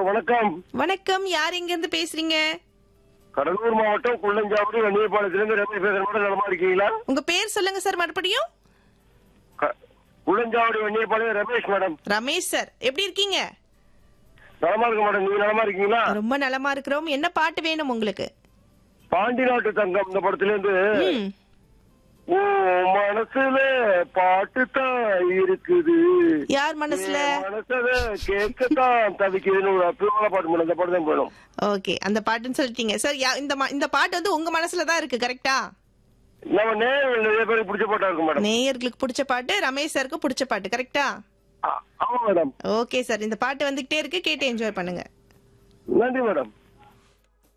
வணக்கம் வணக்கம் யார் எங்க இருந்து பேசுறீங்க கடலூர் மாவட்டம் குள்ளஞ்சாவடி வண்டியப்பாளையத்திலிருந்து ரமேஷ் பேசுற மட்டும் நலமா இருக்கீங்களா உங்க பேர் சொல்லுங்க சார் மறுபடியும் க- குள்ளஞ்சாவடி வண்டியப்பாளையம் ரமேஷ் மேடம் ரமேஷ் சார் எப்படி இருக்கீங்க நலமா இருக்க மேடம் நீங்க நலமா இருக்கீங்களா ரொம்ப நலமா இருக்கிறோம் என்ன பாட்டு வேணும் உங்களுக்கு பாண்டி நாட்டு தங்கம் இந்த படத்துல இருந்து ம் ஓ மனசுல பாட்டு தான் இருக்குது யார் மனசுல என் மனசுல கேட்கத்தான் தவிக்குதுன்னு ஒரு அற்புதமான பாட்டு மேடம் இந்த பாட்டு தான் வேணும் ஓகே அந்த பாட்டுன்னு சொல்லிட்டீங்க சார் யா- இந்த ம- இந்த பாட்டு வந்து உங்க மனசுல தான் இருக்கு கரெக்டா நம்ம நேரில் நிறைய பேருக்கு பிடிச்ச பாட்டா இருக்கும் மேடம் நேயர்களுக்கு பிடிச்ச பாட்டு ரமேஷ் சாருக்கு பிடிச்ச பாட்டு கரெக்டா ஆ- ஆமா மேடம் ஓகே சார் இந்த பாட்டு வந்துகிட்டே இருக்கு கேட்டு என்ஜாய் பண்ணுங்க நன்றி மேடம்